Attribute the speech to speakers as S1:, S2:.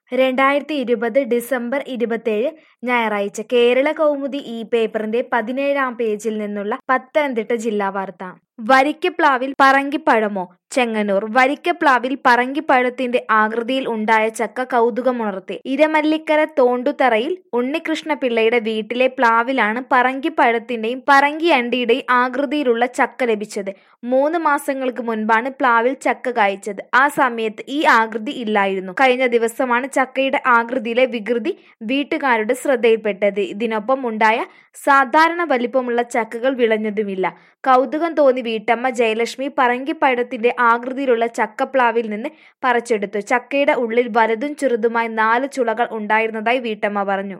S1: രണ്ടായിരത്തി ഇരുപത് ഡിസംബർ ഇരുപത്തേഴ് ഞായറാഴ്ച കേരള കൗമുദി ഈ പേപ്പറിന്റെ പതിനേഴാം പേജിൽ നിന്നുള്ള പത്തനംതിട്ട ജില്ലാ വാർത്ത വരിക്കപ്ലാവിൽ പറങ്കിപ്പഴമോ ചെങ്ങന്നൂർ വരിക്കപ്ലാവിൽ പറങ്കിപ്പഴത്തിന്റെ ആകൃതിയിൽ ഉണ്ടായ ചക്ക കൗതുകമുണർത്തി ഇരമല്ലിക്കര തോണ്ടുതറയിൽ ഉണ്ണികൃഷ്ണ പിള്ളയുടെ വീട്ടിലെ പ്ലാവിലാണ് പറങ്കിപ്പഴത്തിന്റെയും പറങ്കിയണ്ടിയുടെയും ആകൃതിയിലുള്ള ചക്ക ലഭിച്ചത് മൂന്ന് മാസങ്ങൾക്ക് മുൻപാണ് പ്ലാവിൽ ചക്ക കായ്ച്ചത് ആ സമയത്ത് ഈ ആകൃതി ഇല്ലായിരുന്നു കഴിഞ്ഞ ദിവസമാണ് ചക്കയുടെ ആകൃതിയിലെ വികൃതി വീട്ടുകാരുടെ ശ്രദ്ധയിൽപ്പെട്ടത് ഇതിനൊപ്പം ഉണ്ടായ സാധാരണ വലിപ്പമുള്ള ചക്കകൾ വിളഞ്ഞതുമില്ല കൗതുകം തോന്നി വീട്ടമ്മ ജയലക്ഷ്മി പറങ്കിപ്പഴത്തിന്റെ ആകൃതിയിലുള്ള ചക്കപ്ലാവിൽ നിന്ന് പറിച്ചെടുത്തു ചക്കയുടെ ഉള്ളിൽ വലുതും ചെറുതുമായി നാല് ചുളകൾ ഉണ്ടായിരുന്നതായി വീട്ടമ്മ പറഞ്ഞു